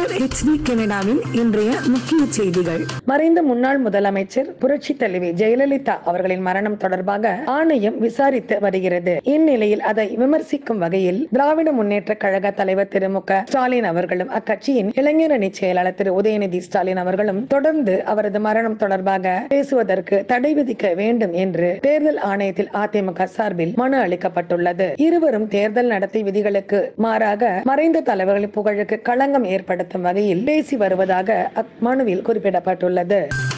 உங்கள் ஹெச்டி கனடாவின் இன்றைய முக்கிய செய்திகள் மறைந்த முன்னாள் முதலமைச்சர் புரட்சி தலைவி ஜெயலலிதா அவர்களின் மரணம் தொடர்பாக ஆணையம் விசாரித்து வருகிறது இந்நிலையில் அதை விமர்சிக்கும் வகையில் திராவிட முன்னேற்ற கழக தலைவர் திரு மு க ஸ்டாலின் அவர்களும் அக்கட்சியின் இளைஞரணி செயலாளர் திரு உதயநிதி ஸ்டாலின் அவர்களும் தொடர்ந்து அவரது மரணம் தொடர்பாக பேசுவதற்கு தடை விதிக்க வேண்டும் என்று தேர்தல் ஆணையத்தில் அதிமுக சார்பில் மனு அளிக்கப்பட்டுள்ளது இருவரும் தேர்தல் நடத்தை விதிகளுக்கு மாறாக மறைந்த தலைவர்களின் புகழுக்கு களங்கம் ஏற்படுத்தும் வகையில் பேசி வருவதாக அம்மனுவில் குறிப்பிடப்பட்டுள்ளது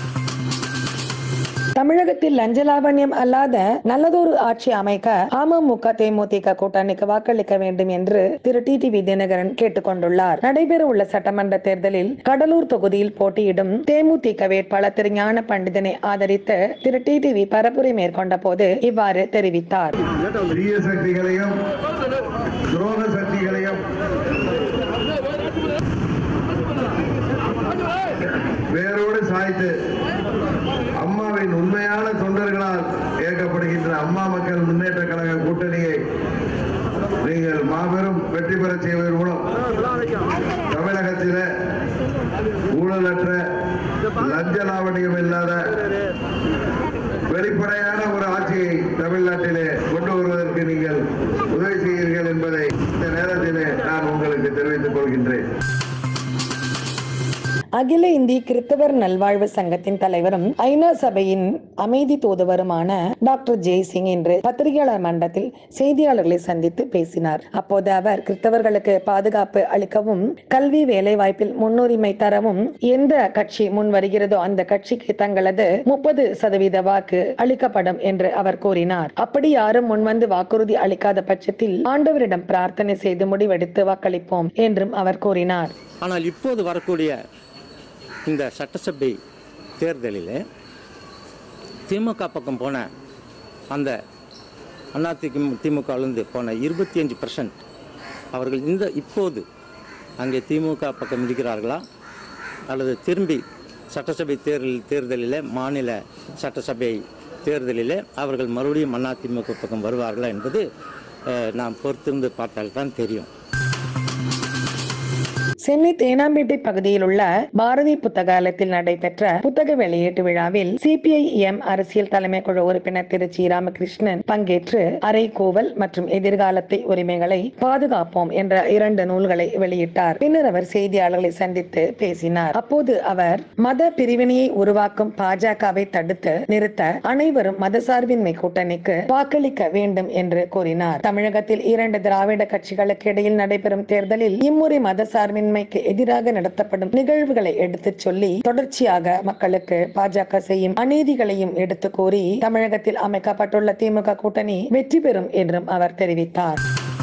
தமிழகத்தில் லஞ்ச லாவண்யம் அல்லாத நல்லதொரு ஆட்சி அமைக்க அமமுக தேமுதிக கூட்டணிக்கு வாக்களிக்க வேண்டும் என்று திரு டிடிவி தினகரன் கேட்டுக்கொண்டுள்ளார் நடைபெற உள்ள சட்டமன்ற தேர்தலில் கடலூர் தொகுதியில் போட்டியிடும் தேமுதிக வேட்பாளர் திரு ஞான பண்டிதனை ஆதரித்து திரு டிடிவி பரப்புரை மேற்கொண்ட போது இவ்வாறு தெரிவித்தார் தீய சக்திகளையும் துரோக சக்திகளையும் வேரோடு சாய்த்து அம்மாவின் உண்மையான தொண்டர்களால் இயக்கப்படுகின்ற அம்மா மக்கள் முன்னேற்ற கழக கூட்டணியை நீங்கள் மாபெரும் வெற்றி பெற செய்வதன் மூலம் தமிழகத்தில ஊழலற்ற லஞ்ச லாவணியம் இல்லாத வெளிப்படையான ஒரு ஆட்சியை தமிழ்நாட்டிலே கொண்டு வருவதற்கு நீங்கள் உதவி செய்கிறீர்கள் என்பதை இந்த நேரத்திலே நான் உங்களுக்கு தெரிவித்துக் கொள்கின்றேன் அகில இந்திய கிறிஸ்தவர் நல்வாழ்வு சங்கத்தின் தலைவரும் ஐநா சபையின் அமைதி தூதுவருமான டாக்டர் ஜெய்சிங் இன்று பத்திரிகையாளர் மன்றத்தில் செய்தியாளர்களை சந்தித்து பேசினார் அப்போது அவர் கிறிஸ்தவர்களுக்கு பாதுகாப்பு அளிக்கவும் கல்வி வேலை வாய்ப்பில் முன்னுரிமை தரவும் எந்த கட்சி முன் வருகிறதோ அந்த கட்சிக்கு தங்களது முப்பது சதவீத வாக்கு அளிக்கப்படும் என்று அவர் கூறினார் அப்படி யாரும் முன்வந்து வாக்குறுதி அளிக்காத பட்சத்தில் ஆண்டவரிடம் பிரார்த்தனை செய்து முடிவெடுத்து வாக்களிப்போம் என்றும் அவர் கூறினார் ஆனால் இப்போது வரக்கூடிய இந்த சட்டசபை தேர்தலில் திமுக பக்கம் போன அந்த அண்ணா திமுகவிலிருந்து போன இருபத்தி அஞ்சு பர்சன்ட் அவர்கள் இந்த இப்போது அங்கே திமுக பக்கம் இருக்கிறார்களா அல்லது திரும்பி சட்டசபை தேர்தல் தேர்தலில் மாநில சட்டசபை தேர்தலில் அவர்கள் மறுபடியும் அதிமுக பக்கம் வருவார்களா என்பது அஹ், நாம் பொறுத்திருந்து பார்த்தால்தான் தெரியும் சென்னை தேனாம்பேட்டை பகுதியில் உள்ள பாரதி புத்தகாலயத்தில் நடைபெற்ற புத்தக வெளியீட்டு விழாவில் சிபிஐஎம் அரசியல் தலைமை குழு உறுப்பினர் திரு சி ராமகிருஷ்ணன் பங்கேற்று அரைக்கூவல் மற்றும் எதிர்காலத்தை உரிமைகளை பாதுகாப்போம் என்ற இரண்டு நூல்களை வெளியிட்டார் பின்னர் அவர் செய்தியாளர்களை சந்தித்து பேசினார் அப்போது அவர் மத பிரிவினையை உருவாக்கும் பாஜகவை தடுத்து நிறுத்த அனைவரும் மதசார்பின்மை கூட்டணிக்கு வாக்களிக்க வேண்டும் என்று கூறினார் தமிழகத்தில் இரண்டு திராவிட கட்சிகளுக்கு இடையில் நடைபெறும் தேர்தலில் இம்முறை மதசார்பின்மைக்கு எதிராக நடத்தப்படும் நிகழ்வுகளை எடுத்துச் சொல்லி தொடர்ச்சியாக மக்களுக்கு பாஜக செய்யும் அநீதிகளையும் எடுத்து கூறி தமிழகத்தில் அமைக்கப்பட்டுள்ள திமுக கூட்டணி வெற்றி பெறும் என்றும் அவர் தெரிவித்தார்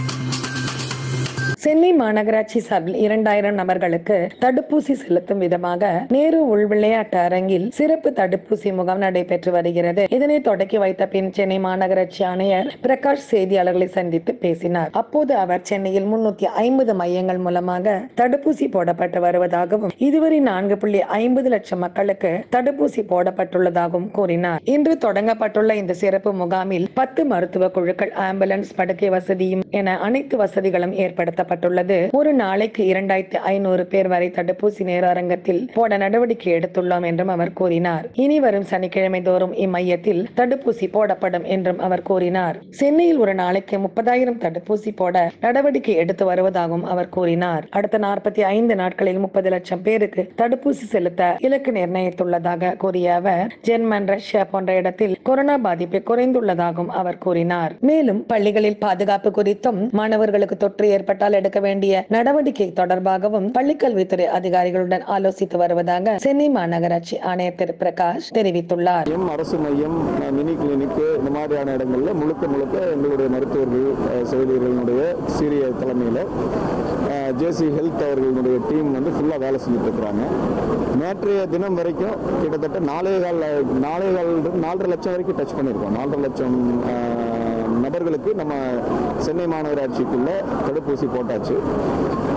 சென்னை மாநகராட்சி சார்பில் இரண்டாயிரம் நபர்களுக்கு தடுப்பூசி செலுத்தும் விதமாக நேரு உள் விளையாட்டு அரங்கில் சிறப்பு தடுப்பூசி முகாம் நடைபெற்று வருகிறது இதனை தொடக்கி வைத்த பின் சென்னை மாநகராட்சி ஆணையர் பிரகாஷ் செய்தியாளர்களை சந்தித்து பேசினார் அப்போது அவர் சென்னையில் முன்னூத்தி ஐம்பது மையங்கள் மூலமாக தடுப்பூசி போடப்பட்டு வருவதாகவும் இதுவரை நான்கு புள்ளி ஐம்பது லட்சம் மக்களுக்கு தடுப்பூசி போடப்பட்டுள்ளதாகவும் கூறினார் இன்று தொடங்கப்பட்டுள்ள இந்த சிறப்பு முகாமில் பத்து மருத்துவ குழுக்கள் ஆம்புலன்ஸ் படுக்கை வசதியும் என அனைத்து வசதிகளும் ஏற்படுத்தப்பட்டுள்ளது ஒரு நாளைக்கு இரண்டாயிரத்தி ஐநூறு பேர் வரை தடுப்பூசி நேர அரங்கத்தில் போட நடவடிக்கை எடுத்துள்ளோம் என்றும் அவர் கூறினார் இனி வரும் சனிக்கிழமை தோறும் இம்மையத்தில் தடுப்பூசி போடப்படும் என்றும் அவர் கூறினார் சென்னையில் ஒரு நாளைக்கு முப்பதாயிரம் தடுப்பூசி போட நடவடிக்கை எடுத்து வருவதாகவும் அவர் கூறினார் அடுத்த நாற்பத்தி ஐந்து நாட்களில் முப்பது லட்சம் பேருக்கு தடுப்பூசி செலுத்த இலக்கு நிர்ணயித்துள்ளதாக கூறிய அவர் ஜெர்மன் ரஷ்யா போன்ற இடத்தில் கொரோனா பாதிப்பு குறைந்துள்ளதாகவும் அவர் கூறினார் மேலும் பள்ளிகளில் பாதுகாப்பு குறித்தும் மாணவர்களுக்கு தொற்று ஏற்பட்டால் எடுக்க வேண்டிய நடவடிக்கை தொடர்பாகவும் பள்ளிக்கல்வித்துறை அதிகாரிகளுடன் ஆலோசித்து வருவதாக சென்னை மாநகராட்சி ஆணையர் திரு பிரகாஷ் தெரிவித்துள்ளார் மையம் அரசு மையம் அஹ், மினி கிளினிக்கு இந்த மாதிரியான இடங்கள்ல முழுக்க முழுக்க எங்களுடைய மருத்துவர்கள் அஹ், செவிலியர்களுடைய சீரிய தலைமையில் ஜேசி ஹெல்த் அவர்களுடைய டீம் வந்து ஃபுல்லாக வேலை செஞ்சுட்டு இருக்கிறாங்க நேற்றைய தினம் வரைக்கும் கிட்டத்தட்ட நாலே கால் நாலே கால் நாலரை லட்சம் வரைக்கும் டச் பண்ணியிருக்கோம் நாலரை லட்சம் அஹ், நபர்களுக்கு நம்ம சென்னை மாநகராட்சிக்குள்ள தடுப்பூசி போட்டாச்சு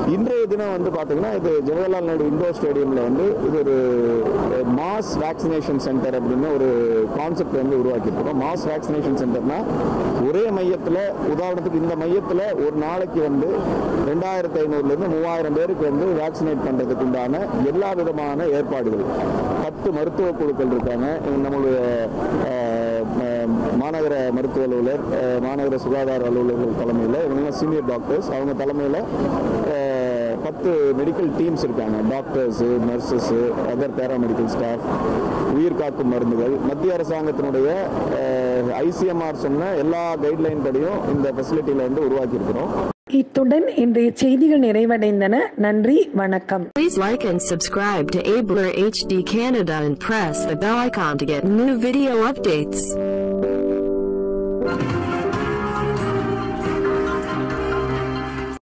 இன்றைய தினம் வந்து பார்த்தீங்கன்னா இது ஜவஹர்லால் நேரு இண்டோர் ஸ்டேடியமில் வந்து இது ஒரு மாஸ் வேக்சினேஷன் சென்டர் அப்படின்னு ஒரு கான்செப்ட் வந்து உருவாக்கியிருக்கிறோம் மாஸ் வேக்சினேஷன் சென்டர்னா ஒரே மையத்தில் உதாரணத்துக்கு இந்த மையத்தில் ஒரு நாளைக்கு வந்து ரெண்டாயிரத்தி ஐநூறுலேருந்து மூவாயிரம் பேருக்கு வந்து வேக்சினேட் பண்ணுறதுக்கு உண்டான எல்லா விதமான ஏற்பாடுகள் பத்து மருத்துவ குழுக்கள் இருக்காங்க நம்மளுடைய அஹ், ம- மாநகர மருத்துவ அலுவலர் அஹ், மாநகர சுகாதார அலுவலர்கள் தலைமையில் இவங்கெல்லாம் சீனியர் டாக்டர்ஸ் அவங்க தலைமையில் பத்து மெடிக்கல் டீம்ஸ் இருக்காங்க doctors nurses other paramedical staff உயிர் காக்கும் மருந்துகள் மத்திய அரசாங்கத்தினுடைய ஐசிஎம்ஆர் சொன்ன எல்லா கைட்லைன் படியும் இந்த ஃபெசிலிட்டியில் வந்து உருவாக்கியிருக்கிறோம் இத்துடன் இன்றைய செய்திகள் நிறைவடைந்தன நன்றி வணக்கம் Please like and subscribe to Abler HD Canada and press the bell icon to get new video updates.